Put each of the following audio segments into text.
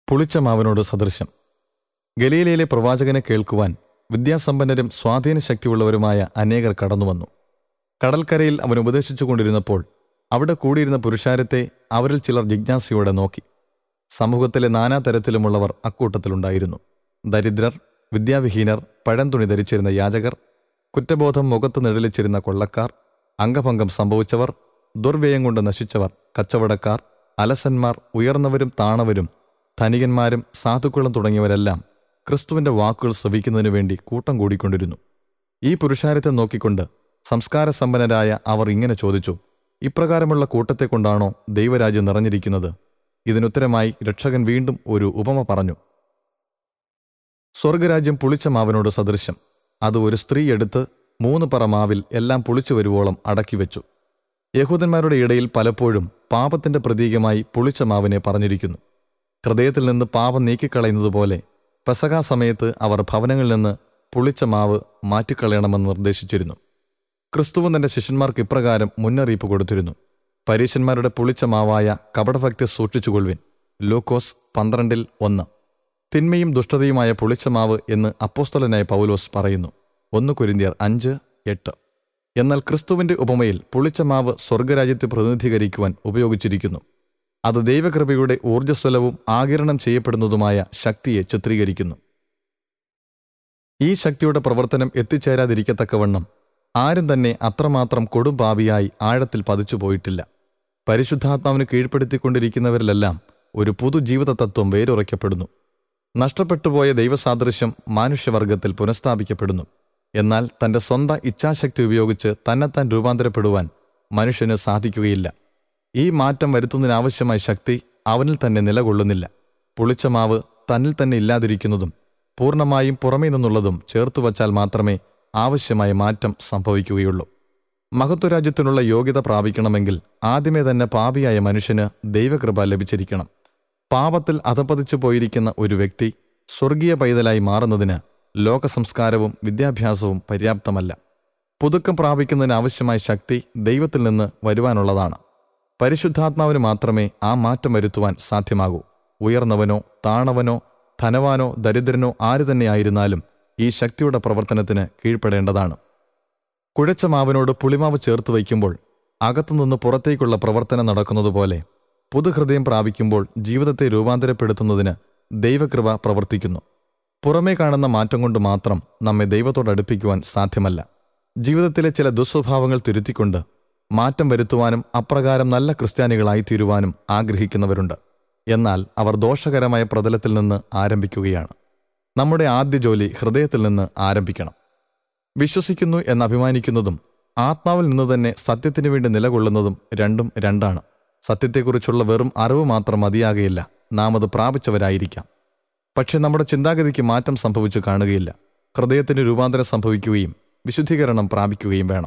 പുളിച്ച മാവിനോട് സദൃശം ഗലീലയിലെ പ്രവാചകനെ കേൾക്കുവാൻ വിദ്യാസമ്പന്നരും സ്വാധീനശക്തിയുള്ളവരുമായ അനേകർ കടന്നുവന്നു കടൽക്കരയിൽ അവൻ ഉപദേശിച്ചുകൊണ്ടിരുന്നപ്പോൾ അവിടെ കൂടിയിരുന്ന പുരുഷാരത്തെ അവരിൽ ചിലർ ജിജ്ഞാസയോടെ നോക്കി സമൂഹത്തിലെ നാനാതരത്തിലുമുള്ളവർ അക്കൂട്ടത്തിലുണ്ടായിരുന്നു ദരിദ്രർ വിദ്യാവിഹീനർ പഴംതുണി ധരിച്ചിരുന്ന യാചകർ കുറ്റബോധം മുഖത്ത് നിഴലിച്ചിരുന്ന കൊള്ളക്കാർ അംഗഭംഗം സംഭവിച്ചവർ ദുർവ്യയം കൊണ്ട് നശിച്ചവർ കച്ചവടക്കാർ അലസന്മാർ ഉയർന്നവരും താണവരും ധനികന്മാരും സാധുക്കളും തുടങ്ങിയവരെല്ലാം ക്രിസ്തുവിന്റെ വാക്കുകൾ ശ്രവിക്കുന്നതിനു വേണ്ടി കൂട്ടം കൂടിക്കൊണ്ടിരുന്നു ഈ പുരുഷാരത്തെ നോക്കിക്കൊണ്ട് സംസ്കാര സമ്പന്നരായ അവർ ഇങ്ങനെ ചോദിച്ചു ഇപ്രകാരമുള്ള കൂട്ടത്തെ കൊണ്ടാണോ ദൈവരാജ്യം നിറഞ്ഞിരിക്കുന്നത് ഇതിനുത്തരമായി രക്ഷകൻ വീണ്ടും ഒരു ഉപമ പറഞ്ഞു സ്വർഗരാജ്യം പുളിച്ച മാവിനോട് സദൃശം അത് ഒരു സ്ത്രീ എടുത്ത് മൂന്ന് പറ മാവിൽ എല്ലാം പുളിച്ചു വരുവോളം അടക്കിവെച്ചു യഹൂദന്മാരുടെ ഇടയിൽ പലപ്പോഴും പാപത്തിന്റെ പ്രതീകമായി പുളിച്ച മാവിനെ പറഞ്ഞിരിക്കുന്നു ഹൃദയത്തിൽ നിന്ന് പാപം നീക്കിക്കളയുന്നതുപോലെ പെസകാ സമയത്ത് അവർ ഭവനങ്ങളിൽ നിന്ന് പുളിച്ച മാവ് മാറ്റിക്കളയണമെന്ന് നിർദ്ദേശിച്ചിരുന്നു ക്രിസ്തുവും തന്റെ ശിഷ്യന്മാർക്ക് ഇപ്രകാരം മുന്നറിയിപ്പ് കൊടുത്തിരുന്നു പരീശന്മാരുടെ പുളിച്ച മാവായ കപടഭക്തി സൂക്ഷിച്ചുകൊള്ളുവിൻ ലൂക്കോസ് പന്ത്രണ്ടിൽ ഒന്ന് തിന്മയും ദുഷ്ടതയുമായ പുളിച്ച മാവ് എന്ന് അപ്പോസ്തലനായ പൗലോസ് പറയുന്നു ഒന്ന് കുരിന്തിയർ അഞ്ച് എട്ട് എന്നാൽ ക്രിസ്തുവിന്റെ ഉപമയിൽ പുളിച്ച മാവ് സ്വർഗരാജ്യത്തെ പ്രതിനിധീകരിക്കുവാൻ ഉപയോഗിച്ചിരിക്കുന്നു അത് ദൈവകൃപയുടെ ഊർജ്ജസ്വലവും ആകിരണം ചെയ്യപ്പെടുന്നതുമായ ശക്തിയെ ചിത്രീകരിക്കുന്നു ഈ ശക്തിയുടെ പ്രവർത്തനം എത്തിച്ചേരാതിരിക്കത്തക്കവണ്ണം ആരും തന്നെ അത്രമാത്രം കൊടുംപാപിയായി ആഴത്തിൽ പതിച്ചു പോയിട്ടില്ല പരിശുദ്ധാത്മാവിന് കീഴ്പ്പെടുത്തിക്കൊണ്ടിരിക്കുന്നവരിലെല്ലാം ഒരു പുതുജീവിത തത്വം വേരുറയ്ക്കപ്പെടുന്നു നഷ്ടപ്പെട്ടുപോയ ദൈവസാദൃശ്യം മാനുഷ്യവർഗത്തിൽ പുനഃസ്ഥാപിക്കപ്പെടുന്നു എന്നാൽ തന്റെ സ്വന്തം ഇച്ഛാശക്തി ഉപയോഗിച്ച് തന്നെത്താൻ രൂപാന്തരപ്പെടുവാൻ മനുഷ്യന് സാധിക്കുകയില്ല ഈ മാറ്റം വരുത്തുന്നതിനാവശ്യമായ ശക്തി അവനിൽ തന്നെ നിലകൊള്ളുന്നില്ല പുളിച്ച മാവ് തന്നിൽ തന്നെ ഇല്ലാതിരിക്കുന്നതും പൂർണ്ണമായും പുറമേ നിന്നുള്ളതും ചേർത്തു വച്ചാൽ മാത്രമേ ആവശ്യമായ മാറ്റം സംഭവിക്കുകയുള്ളൂ മഹത്വരാജ്യത്തിനുള്ള യോഗ്യത പ്രാപിക്കണമെങ്കിൽ ആദ്യമേ തന്നെ പാപിയായ മനുഷ്യന് ദൈവകൃപ ലഭിച്ചിരിക്കണം പാപത്തിൽ അധപതിച്ചു പോയിരിക്കുന്ന ഒരു വ്യക്തി സ്വർഗീയ പൈതലായി മാറുന്നതിന് ലോകസംസ്കാരവും വിദ്യാഭ്യാസവും പര്യാപ്തമല്ല പുതുക്കം പ്രാപിക്കുന്നതിന് ആവശ്യമായ ശക്തി ദൈവത്തിൽ നിന്ന് വരുവാനുള്ളതാണ് പരിശുദ്ധാത്മാവിന് മാത്രമേ ആ മാറ്റം വരുത്തുവാൻ സാധ്യമാകൂ ഉയർന്നവനോ താണവനോ ധനവാനോ ദരിദ്രനോ ആരു തന്നെയായിരുന്നാലും ഈ ശക്തിയുടെ പ്രവർത്തനത്തിന് കീഴ്പ്പെടേണ്ടതാണ് കുഴച്ച മാവിനോട് പുളിമാവ് ചേർത്ത് വയ്ക്കുമ്പോൾ അകത്തുനിന്ന് പുറത്തേക്കുള്ള പ്രവർത്തനം നടക്കുന്നതുപോലെ പുതുഹൃദയം പ്രാപിക്കുമ്പോൾ ജീവിതത്തെ രൂപാന്തരപ്പെടുത്തുന്നതിന് ദൈവകൃപ പ്രവർത്തിക്കുന്നു പുറമേ കാണുന്ന മാറ്റം കൊണ്ട് മാത്രം നമ്മെ ദൈവത്തോട് അടുപ്പിക്കുവാൻ സാധ്യമല്ല ജീവിതത്തിലെ ചില ദുസ്വഭാവങ്ങൾ തിരുത്തിക്കൊണ്ട് മാറ്റം വരുത്തുവാനും അപ്രകാരം നല്ല ക്രിസ്ത്യാനികളായി തീരുവാനും ആഗ്രഹിക്കുന്നവരുണ്ട് എന്നാൽ അവർ ദോഷകരമായ പ്രതലത്തിൽ നിന്ന് ആരംഭിക്കുകയാണ് നമ്മുടെ ആദ്യ ജോലി ഹൃദയത്തിൽ നിന്ന് ആരംഭിക്കണം വിശ്വസിക്കുന്നു എന്ന് അഭിമാനിക്കുന്നതും ആത്മാവിൽ നിന്ന് തന്നെ സത്യത്തിനു വേണ്ടി നിലകൊള്ളുന്നതും രണ്ടും രണ്ടാണ് സത്യത്തെക്കുറിച്ചുള്ള വെറും അറിവ് മാത്രം മതിയാകയില്ല നാം അത് പ്രാപിച്ചവരായിരിക്കാം പക്ഷെ നമ്മുടെ ചിന്താഗതിക്ക് മാറ്റം സംഭവിച്ചു കാണുകയില്ല ഹൃദയത്തിന് രൂപാന്തരം സംഭവിക്കുകയും വിശുദ്ധീകരണം പ്രാപിക്കുകയും വേണം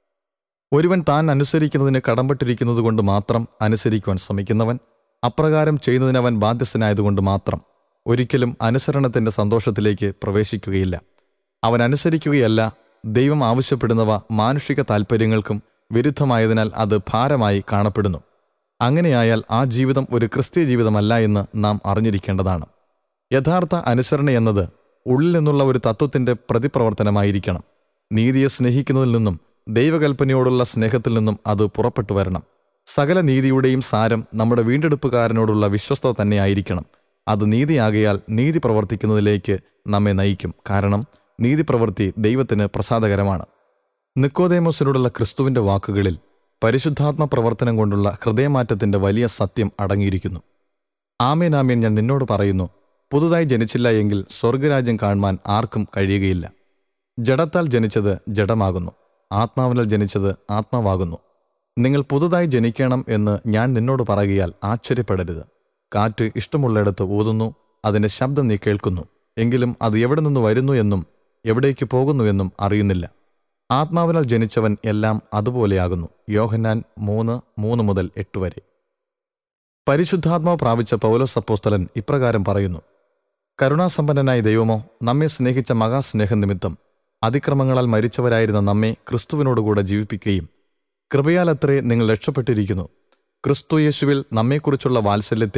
ഒരുവൻ താൻ അനുസരിക്കുന്നതിന് കടംപെട്ടിരിക്കുന്നത് കൊണ്ട് മാത്രം അനുസരിക്കുവാൻ ശ്രമിക്കുന്നവൻ അപ്രകാരം ചെയ്യുന്നതിനവൻ ബാധ്യസ്ഥനായതുകൊണ്ട് മാത്രം ഒരിക്കലും അനുസരണത്തിന്റെ സന്തോഷത്തിലേക്ക് പ്രവേശിക്കുകയില്ല അവൻ അനുസരിക്കുകയല്ല ദൈവം ആവശ്യപ്പെടുന്നവ മാനുഷിക താൽപ്പര്യങ്ങൾക്കും വിരുദ്ധമായതിനാൽ അത് ഭാരമായി കാണപ്പെടുന്നു അങ്ങനെയായാൽ ആ ജീവിതം ഒരു ക്രിസ്തീയ ജീവിതമല്ല എന്ന് നാം അറിഞ്ഞിരിക്കേണ്ടതാണ് യഥാർത്ഥ അനുസരണ എന്നത് ഉള്ളിൽ നിന്നുള്ള ഒരു തത്വത്തിന്റെ പ്രതിപ്രവർത്തനമായിരിക്കണം നീതിയെ സ്നേഹിക്കുന്നതിൽ നിന്നും ദൈവകൽപ്പനയോടുള്ള സ്നേഹത്തിൽ നിന്നും അത് പുറപ്പെട്ടു വരണം സകല നീതിയുടെയും സാരം നമ്മുടെ വീണ്ടെടുപ്പുകാരനോടുള്ള വിശ്വസ്തത തന്നെയായിരിക്കണം അത് നീതിയാകയാൽ നീതി പ്രവർത്തിക്കുന്നതിലേക്ക് നമ്മെ നയിക്കും കാരണം നീതി പ്രവൃത്തി ദൈവത്തിന് പ്രസാദകരമാണ് നിക്കോദേമോസിനോടുള്ള ക്രിസ്തുവിന്റെ വാക്കുകളിൽ പരിശുദ്ധാത്മ പ്രവർത്തനം കൊണ്ടുള്ള ഹൃദയമാറ്റത്തിന്റെ വലിയ സത്യം അടങ്ങിയിരിക്കുന്നു ആമേൻ ആമേൻ ഞാൻ നിന്നോട് പറയുന്നു പുതുതായി ജനിച്ചില്ല എങ്കിൽ സ്വർഗരാജ്യം കാണുവാൻ ആർക്കും കഴിയുകയില്ല ജഡത്താൽ ജനിച്ചത് ജഡമാകുന്നു ആത്മാവിനാൽ ജനിച്ചത് ആത്മാവാകുന്നു നിങ്ങൾ പുതുതായി ജനിക്കണം എന്ന് ഞാൻ നിന്നോട് പറയുകയാൽ ആശ്ചര്യപ്പെടരുത് കാറ്റ് ഇഷ്ടമുള്ളിടത്ത് ഊതുന്നു അതിന്റെ ശബ്ദം നീ കേൾക്കുന്നു എങ്കിലും അത് എവിടെ നിന്ന് വരുന്നു എന്നും എവിടേക്ക് പോകുന്നു എന്നും അറിയുന്നില്ല ആത്മാവിനാൽ ജനിച്ചവൻ എല്ലാം അതുപോലെയാകുന്നു യോഹന്നാൻ മൂന്ന് മൂന്ന് മുതൽ എട്ട് വരെ പരിശുദ്ധാത്മാവ് പ്രാപിച്ച പൗലോസ് അപ്പോസ്തലൻ ഇപ്രകാരം പറയുന്നു കരുണാസമ്പന്നനായ ദൈവമോ നമ്മെ സ്നേഹിച്ച മഹാസ്നേഹം നിമിത്തം അതിക്രമങ്ങളാൽ മരിച്ചവരായിരുന്ന നമ്മെ ക്രിസ്തുവിനോടുകൂടെ ജീവിപ്പിക്കുകയും കൃപയാലത്രേ നിങ്ങൾ രക്ഷപ്പെട്ടിരിക്കുന്നു ക്രിസ്തു യേശുവിൽ നമ്മെക്കുറിച്ചുള്ള വാത്സല്യത്തിൽ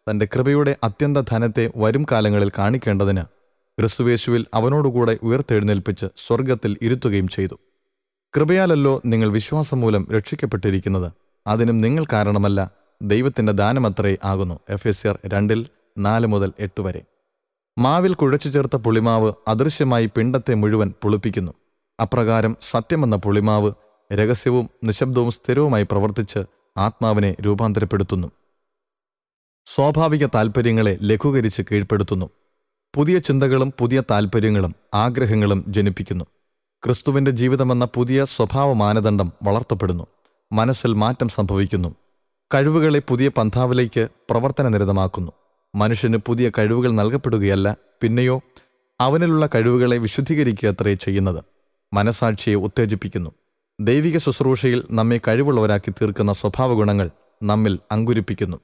തന്റെ കൃപയുടെ അത്യന്ത ധനത്തെ വരും കാലങ്ങളിൽ കാണിക്കേണ്ടതിന് ക്രിസ്തുവേശുവിൽ അവനോടുകൂടെ ഉയർത്തെഴുന്നേൽപ്പിച്ച് സ്വർഗത്തിൽ ഇരുത്തുകയും ചെയ്തു കൃപയാലല്ലോ നിങ്ങൾ വിശ്വാസം മൂലം രക്ഷിക്കപ്പെട്ടിരിക്കുന്നത് അതിനും നിങ്ങൾ കാരണമല്ല ദൈവത്തിന്റെ ദാനമത്രേ ആകുന്നു എഫ് എസ് ആർ രണ്ടിൽ നാല് മുതൽ എട്ട് വരെ മാവിൽ കുഴച്ചു ചേർത്ത പുളിമാവ് അദൃശ്യമായി പിണ്ടത്തെ മുഴുവൻ പുളിപ്പിക്കുന്നു അപ്രകാരം സത്യമെന്ന പുളിമാവ് രഹസ്യവും നിശബ്ദവും സ്ഥിരവുമായി പ്രവർത്തിച്ച് ആത്മാവിനെ രൂപാന്തരപ്പെടുത്തുന്നു സ്വാഭാവിക താൽപ്പര്യങ്ങളെ ലഘൂകരിച്ച് കീഴ്പ്പെടുത്തുന്നു പുതിയ ചിന്തകളും പുതിയ താൽപ്പര്യങ്ങളും ആഗ്രഹങ്ങളും ജനിപ്പിക്കുന്നു ക്രിസ്തുവിന്റെ ജീവിതമെന്ന പുതിയ സ്വഭാവ മാനദണ്ഡം വളർത്തപ്പെടുന്നു മനസ്സിൽ മാറ്റം സംഭവിക്കുന്നു കഴിവുകളെ പുതിയ പന്ഥാവിലേക്ക് പ്രവർത്തനനിരതമാക്കുന്നു മനുഷ്യന് പുതിയ കഴിവുകൾ നൽകപ്പെടുകയല്ല പിന്നെയോ അവനിലുള്ള കഴിവുകളെ വിശുദ്ധീകരിക്കുക അത്രേ ചെയ്യുന്നത് മനസാക്ഷിയെ ഉത്തേജിപ്പിക്കുന്നു ദൈവിക ശുശ്രൂഷയിൽ നമ്മെ കഴിവുള്ളവരാക്കി തീർക്കുന്ന സ്വഭാവ ഗുണങ്ങൾ നമ്മിൽ അങ്കുരിപ്പിക്കുന്നു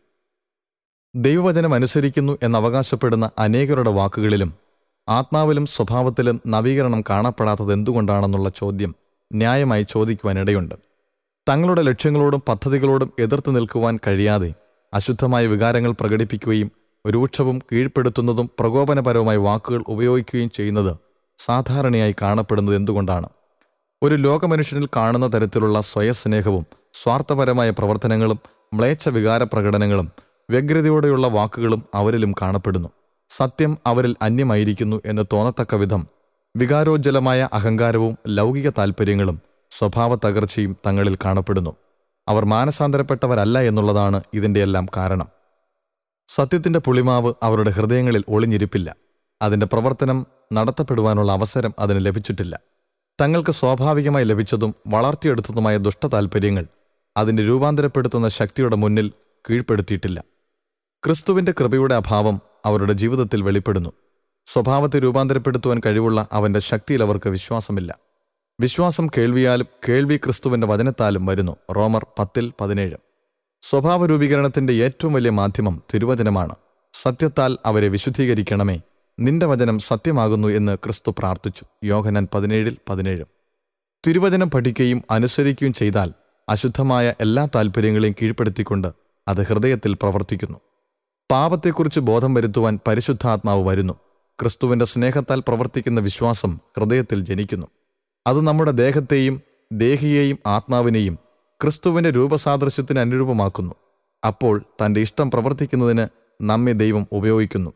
ദൈവവചനം അനുസരിക്കുന്നു എന്നവകാശപ്പെടുന്ന അനേകരുടെ വാക്കുകളിലും ആത്മാവിലും സ്വഭാവത്തിലും നവീകരണം കാണപ്പെടാത്തത് എന്തുകൊണ്ടാണെന്നുള്ള ചോദ്യം ന്യായമായി ചോദിക്കുവാനിടയുണ്ട് തങ്ങളുടെ ലക്ഷ്യങ്ങളോടും പദ്ധതികളോടും എതിർത്ത് നിൽക്കുവാൻ കഴിയാതെ അശുദ്ധമായ വികാരങ്ങൾ പ്രകടിപ്പിക്കുകയും രൂക്ഷവും കീഴ്പ്പെടുത്തുന്നതും പ്രകോപനപരവുമായ വാക്കുകൾ ഉപയോഗിക്കുകയും ചെയ്യുന്നത് സാധാരണയായി കാണപ്പെടുന്നത് എന്തുകൊണ്ടാണ് ഒരു ലോകമനുഷ്യനിൽ കാണുന്ന തരത്തിലുള്ള സ്വയസ്നേഹവും സ്വാർത്ഥപരമായ പ്രവർത്തനങ്ങളും മ്ലേച്ഛ വികാര പ്രകടനങ്ങളും വ്യഗ്രതയോടെയുള്ള വാക്കുകളും അവരിലും കാണപ്പെടുന്നു സത്യം അവരിൽ അന്യമായിരിക്കുന്നു എന്ന് തോന്നത്തക്ക വിധം വികാരോജ്ജലമായ അഹങ്കാരവും ലൗകിക താൽപ്പര്യങ്ങളും സ്വഭാവ തകർച്ചയും തങ്ങളിൽ കാണപ്പെടുന്നു അവർ മാനസാന്തരപ്പെട്ടവരല്ല എന്നുള്ളതാണ് ഇതിൻ്റെയെല്ലാം കാരണം സത്യത്തിന്റെ പുളിമാവ് അവരുടെ ഹൃദയങ്ങളിൽ ഒളിഞ്ഞിരിപ്പില്ല അതിന്റെ പ്രവർത്തനം നടത്തപ്പെടുവാനുള്ള അവസരം അതിന് ലഭിച്ചിട്ടില്ല തങ്ങൾക്ക് സ്വാഭാവികമായി ലഭിച്ചതും വളർത്തിയെടുത്തതുമായ ദുഷ്ടതാൽപ്പര്യങ്ങൾ അതിന്റെ രൂപാന്തരപ്പെടുത്തുന്ന ശക്തിയുടെ മുന്നിൽ കീഴ്പ്പെടുത്തിയിട്ടില്ല ക്രിസ്തുവിന്റെ കൃപയുടെ അഭാവം അവരുടെ ജീവിതത്തിൽ വെളിപ്പെടുന്നു സ്വഭാവത്തെ രൂപാന്തരപ്പെടുത്തുവാൻ കഴിവുള്ള അവന്റെ ശക്തിയിൽ അവർക്ക് വിശ്വാസമില്ല വിശ്വാസം കേൾവിയാലും കേൾവി ക്രിസ്തുവിന്റെ വചനത്താലും വരുന്നു റോമർ പത്തിൽ പതിനേഴ് സ്വഭാവ രൂപീകരണത്തിന്റെ ഏറ്റവും വലിയ മാധ്യമം തിരുവചനമാണ് സത്യത്താൽ അവരെ വിശുദ്ധീകരിക്കണമേ നിന്റെ വചനം സത്യമാകുന്നു എന്ന് ക്രിസ്തു പ്രാർത്ഥിച്ചു യോഹനൻ പതിനേഴിൽ പതിനേഴ് തിരുവചനം പഠിക്കുകയും അനുസരിക്കുകയും ചെയ്താൽ അശുദ്ധമായ എല്ലാ താൽപ്പര്യങ്ങളെയും കീഴ്പ്പെടുത്തിക്കൊണ്ട് അത് ഹൃദയത്തിൽ പ്രവർത്തിക്കുന്നു പാപത്തെക്കുറിച്ച് ബോധം വരുത്തുവാൻ പരിശുദ്ധാത്മാവ് വരുന്നു ക്രിസ്തുവിന്റെ സ്നേഹത്താൽ പ്രവർത്തിക്കുന്ന വിശ്വാസം ഹൃദയത്തിൽ ജനിക്കുന്നു അത് നമ്മുടെ ദേഹത്തെയും ദേഹിയെയും ആത്മാവിനെയും ക്രിസ്തുവിന്റെ രൂപസാദൃശ്യത്തിന് അനുരൂപമാക്കുന്നു അപ്പോൾ തന്റെ ഇഷ്ടം പ്രവർത്തിക്കുന്നതിന് നമ്മെ ദൈവം ഉപയോഗിക്കുന്നു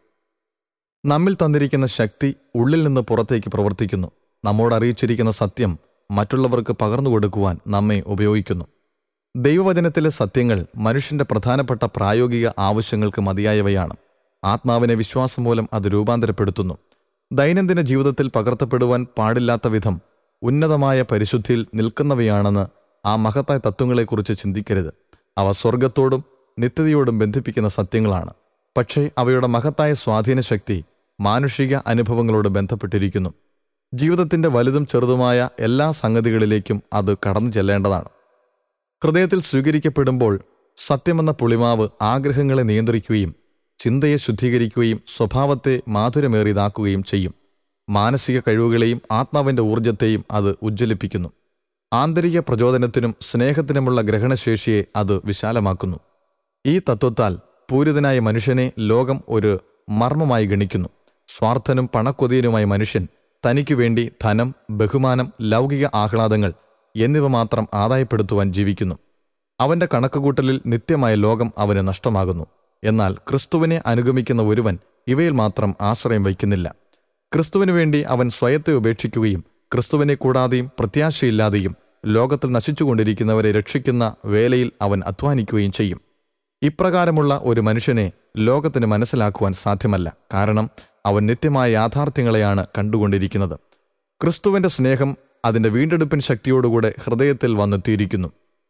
നമ്മിൽ തന്നിരിക്കുന്ന ശക്തി ഉള്ളിൽ നിന്ന് പുറത്തേക്ക് പ്രവർത്തിക്കുന്നു നമ്മോട് അറിയിച്ചിരിക്കുന്ന സത്യം മറ്റുള്ളവർക്ക് പകർന്നു കൊടുക്കുവാൻ നമ്മെ ഉപയോഗിക്കുന്നു ദൈവവചനത്തിലെ സത്യങ്ങൾ മനുഷ്യന്റെ പ്രധാനപ്പെട്ട പ്രായോഗിക ആവശ്യങ്ങൾക്ക് മതിയായവയാണ് ആത്മാവിനെ വിശ്വാസം മൂലം അത് രൂപാന്തരപ്പെടുത്തുന്നു ദൈനംദിന ജീവിതത്തിൽ പകർത്തപ്പെടുവാൻ പാടില്ലാത്ത വിധം ഉന്നതമായ പരിശുദ്ധിയിൽ നിൽക്കുന്നവയാണെന്ന് ആ മഹത്തായ തത്വങ്ങളെക്കുറിച്ച് ചിന്തിക്കരുത് അവ സ്വർഗത്തോടും നിത്യതയോടും ബന്ധിപ്പിക്കുന്ന സത്യങ്ങളാണ് പക്ഷേ അവയുടെ മഹത്തായ സ്വാധീന ശക്തി മാനുഷിക അനുഭവങ്ങളോട് ബന്ധപ്പെട്ടിരിക്കുന്നു ജീവിതത്തിന്റെ വലുതും ചെറുതുമായ എല്ലാ സംഗതികളിലേക്കും അത് കടന്നു ചെല്ലേണ്ടതാണ് ഹൃദയത്തിൽ സ്വീകരിക്കപ്പെടുമ്പോൾ സത്യമെന്ന പുളിമാവ് ആഗ്രഹങ്ങളെ നിയന്ത്രിക്കുകയും ചിന്തയെ ശുദ്ധീകരിക്കുകയും സ്വഭാവത്തെ മാധുരമേറിയതാക്കുകയും ചെയ്യും മാനസിക കഴിവുകളെയും ആത്മാവിന്റെ ഊർജത്തെയും അത് ഉജ്ജ്വലിപ്പിക്കുന്നു ആന്തരിക പ്രചോദനത്തിനും സ്നേഹത്തിനുമുള്ള ഗ്രഹണശേഷിയെ അത് വിശാലമാക്കുന്നു ഈ തത്വത്താൽ പൂരിതനായ മനുഷ്യനെ ലോകം ഒരു മർമ്മമായി ഗണിക്കുന്നു സ്വാർത്ഥനും പണക്കൊതിയനുമായ മനുഷ്യൻ തനിക്കു വേണ്ടി ധനം ബഹുമാനം ലൗകിക ആഹ്ലാദങ്ങൾ എന്നിവ മാത്രം ആദായപ്പെടുത്തുവാൻ ജീവിക്കുന്നു അവന്റെ കണക്കുകൂട്ടലിൽ നിത്യമായ ലോകം അവന് നഷ്ടമാകുന്നു എന്നാൽ ക്രിസ്തുവിനെ അനുഗമിക്കുന്ന ഒരുവൻ ഇവയിൽ മാത്രം ആശ്രയം വയ്ക്കുന്നില്ല ക്രിസ്തുവിനു വേണ്ടി അവൻ സ്വയത്തെ ഉപേക്ഷിക്കുകയും ക്രിസ്തുവിനെ കൂടാതെയും പ്രത്യാശയില്ലാതെയും ലോകത്തിൽ നശിച്ചുകൊണ്ടിരിക്കുന്നവരെ രക്ഷിക്കുന്ന വേലയിൽ അവൻ അധ്വാനിക്കുകയും ചെയ്യും ഇപ്രകാരമുള്ള ഒരു മനുഷ്യനെ ലോകത്തിന് മനസ്സിലാക്കുവാൻ സാധ്യമല്ല കാരണം അവൻ നിത്യമായ യാഥാർത്ഥ്യങ്ങളെയാണ് കണ്ടുകൊണ്ടിരിക്കുന്നത് ക്രിസ്തുവിന്റെ സ്നേഹം അതിന്റെ വീണ്ടെടുപ്പിൻ ശക്തിയോടുകൂടെ ഹൃദയത്തിൽ വന്നെത്തിയിരിക്കുന്നു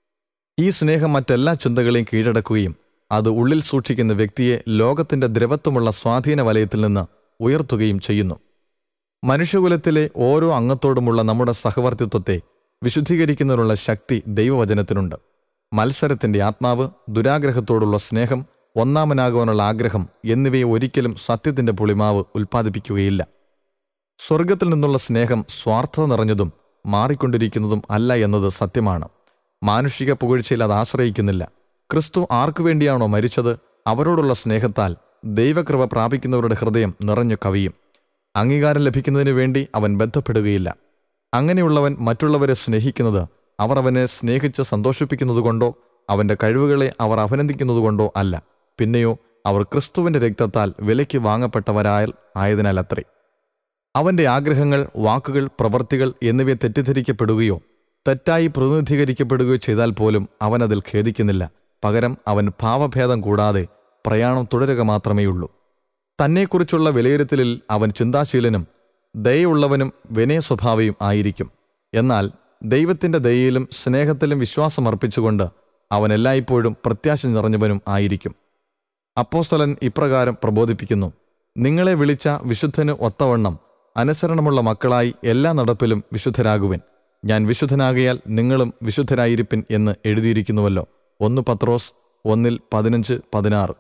ഈ സ്നേഹം മറ്റെല്ലാ ചിന്തകളെയും കീഴടക്കുകയും അത് ഉള്ളിൽ സൂക്ഷിക്കുന്ന വ്യക്തിയെ ലോകത്തിന്റെ ദ്രവത്വമുള്ള സ്വാധീന വലയത്തിൽ നിന്ന് ഉയർത്തുകയും ചെയ്യുന്നു മനുഷ്യകുലത്തിലെ ഓരോ അംഗത്തോടുമുള്ള നമ്മുടെ സഹവർത്തിത്വത്തെ വിശുദ്ധീകരിക്കുന്നതിനുള്ള ശക്തി ദൈവവചനത്തിനുണ്ട് മത്സരത്തിന്റെ ആത്മാവ് ദുരാഗ്രഹത്തോടുള്ള സ്നേഹം ഒന്നാമനാകുവാനുള്ള ആഗ്രഹം എന്നിവയെ ഒരിക്കലും സത്യത്തിന്റെ പുളിമാവ് ഉൽപ്പാദിപ്പിക്കുകയില്ല സ്വർഗത്തിൽ നിന്നുള്ള സ്നേഹം സ്വാർത്ഥത നിറഞ്ഞതും മാറിക്കൊണ്ടിരിക്കുന്നതും അല്ല എന്നത് സത്യമാണ് മാനുഷിക പുകഴ്ചയിൽ അത് ആശ്രയിക്കുന്നില്ല ക്രിസ്തു ആർക്കു വേണ്ടിയാണോ മരിച്ചത് അവരോടുള്ള സ്നേഹത്താൽ ദൈവകൃപ പ്രാപിക്കുന്നവരുടെ ഹൃദയം നിറഞ്ഞു കവിയും അംഗീകാരം ലഭിക്കുന്നതിനു വേണ്ടി അവൻ ബന്ധപ്പെടുകയില്ല അങ്ങനെയുള്ളവൻ മറ്റുള്ളവരെ സ്നേഹിക്കുന്നത് അവർ അവനെ സ്നേഹിച്ച് സന്തോഷിപ്പിക്കുന്നതുകൊണ്ടോ അവന്റെ കഴിവുകളെ അവർ അഭിനന്ദിക്കുന്നതുകൊണ്ടോ അല്ല പിന്നെയോ അവർ ക്രിസ്തുവിന്റെ രക്തത്താൽ വിലയ്ക്ക് വാങ്ങപ്പെട്ടവരായ ആയതിനാൽ അത്രേ അവന്റെ ആഗ്രഹങ്ങൾ വാക്കുകൾ പ്രവൃത്തികൾ എന്നിവയെ തെറ്റിദ്ധരിക്കപ്പെടുകയോ തെറ്റായി പ്രതിനിധീകരിക്കപ്പെടുകയോ ചെയ്താൽ പോലും അവൻ അതിൽ ഖേദിക്കുന്നില്ല പകരം അവൻ ഭാവഭേദം കൂടാതെ പ്രയാണം തുടരുക മാത്രമേയുള്ളൂ തന്നെക്കുറിച്ചുള്ള വിലയിരുത്തലിൽ അവൻ ചിന്താശീലനും ദയയുള്ളവനും വിനയ സ്വഭാവിയും ആയിരിക്കും എന്നാൽ ദൈവത്തിന്റെ ദയയിലും സ്നേഹത്തിലും വിശ്വാസമർപ്പിച്ചുകൊണ്ട് അവൻ എല്ലായ്പ്പോഴും പ്രത്യാശ നിറഞ്ഞവനും ആയിരിക്കും അപ്പോസ്തലൻ ഇപ്രകാരം പ്രബോധിപ്പിക്കുന്നു നിങ്ങളെ വിളിച്ച വിശുദ്ധന് ഒത്തവണ്ണം അനുസരണമുള്ള മക്കളായി എല്ലാ നടപ്പിലും വിശുദ്ധരാകുവൻ ഞാൻ വിശുദ്ധനാകിയാൽ നിങ്ങളും വിശുദ്ധരായിരിപ്പിൻ എന്ന് എഴുതിയിരിക്കുന്നുവല്ലോ ഒന്ന് പത്രോസ് ഒന്നിൽ പതിനഞ്ച് പതിനാറ്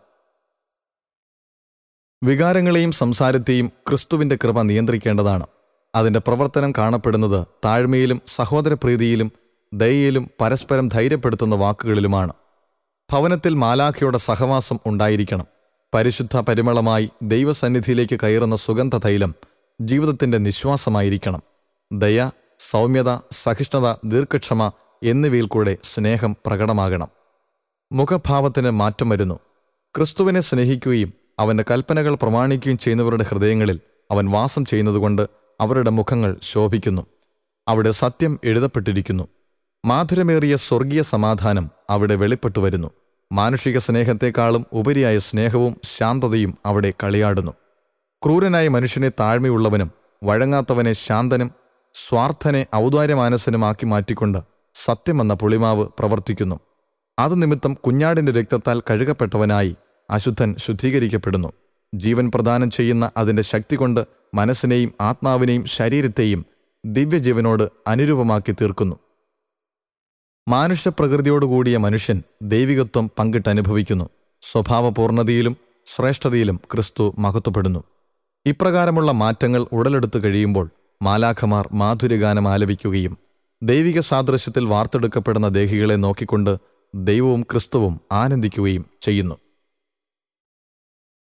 വികാരങ്ങളെയും സംസാരത്തെയും ക്രിസ്തുവിന്റെ കൃപ നിയന്ത്രിക്കേണ്ടതാണ് അതിന്റെ പ്രവർത്തനം കാണപ്പെടുന്നത് താഴ്മയിലും സഹോദരപ്രീതിയിലും ദയയിലും പരസ്പരം ധൈര്യപ്പെടുത്തുന്ന വാക്കുകളിലുമാണ് ഭവനത്തിൽ മാലാഖയുടെ സഹവാസം ഉണ്ടായിരിക്കണം പരിശുദ്ധ പരിമളമായി ദൈവസന്നിധിയിലേക്ക് കയറുന്ന സുഗന്ധ തൈലം ജീവിതത്തിന്റെ നിശ്വാസമായിരിക്കണം ദയ സൗമ്യത സഹിഷ്ണുത ദീർഘക്ഷമ എന്നിവയിൽ കൂടെ സ്നേഹം പ്രകടമാകണം മുഖഭാവത്തിന് മാറ്റം വരുന്നു ക്രിസ്തുവിനെ സ്നേഹിക്കുകയും അവന്റെ കൽപ്പനകൾ പ്രമാണിക്കുകയും ചെയ്യുന്നവരുടെ ഹൃദയങ്ങളിൽ അവൻ വാസം ചെയ്യുന്നതുകൊണ്ട് അവരുടെ മുഖങ്ങൾ ശോഭിക്കുന്നു അവിടെ സത്യം എഴുതപ്പെട്ടിരിക്കുന്നു മാധുരമേറിയ സ്വർഗീയ സമാധാനം അവിടെ വെളിപ്പെട്ടു വരുന്നു മാനുഷിക സ്നേഹത്തെക്കാളും ഉപരിയായ സ്നേഹവും ശാന്തതയും അവിടെ കളിയാടുന്നു ക്രൂരനായ മനുഷ്യനെ താഴ്മയുള്ളവനും വഴങ്ങാത്തവനെ ശാന്തനും സ്വാർത്ഥനെ ഔദാര്യമാനസനുമാക്കി മാറ്റിക്കൊണ്ട് സത്യമെന്ന പുളിമാവ് പ്രവർത്തിക്കുന്നു അത് നിമിത്തം കുഞ്ഞാടിന്റെ രക്തത്താൽ കഴുകപ്പെട്ടവനായി അശുദ്ധൻ ശുദ്ധീകരിക്കപ്പെടുന്നു ജീവൻ പ്രദാനം ചെയ്യുന്ന അതിന്റെ ശക്തി കൊണ്ട് മനസ്സിനെയും ആത്മാവിനെയും ശരീരത്തെയും ദിവ്യജീവനോട് അനുരൂപമാക്കി തീർക്കുന്നു മാനുഷ്യപ്രകൃതിയോടുകൂടിയ മനുഷ്യൻ ദൈവികത്വം പങ്കിട്ടനുഭവിക്കുന്നു സ്വഭാവപൂർണതയിലും ശ്രേഷ്ഠതയിലും ക്രിസ്തു മഹത്വപ്പെടുന്നു ഇപ്രകാരമുള്ള മാറ്റങ്ങൾ ഉടലെടുത്തു കഴിയുമ്പോൾ മാലാഖമാർ മാധുര്യഗാനം ആലപിക്കുകയും ദൈവിക സാദൃശ്യത്തിൽ വാർത്തെടുക്കപ്പെടുന്ന ദേഹികളെ നോക്കിക്കൊണ്ട് ദൈവവും ക്രിസ്തുവും ആനന്ദിക്കുകയും ചെയ്യുന്നു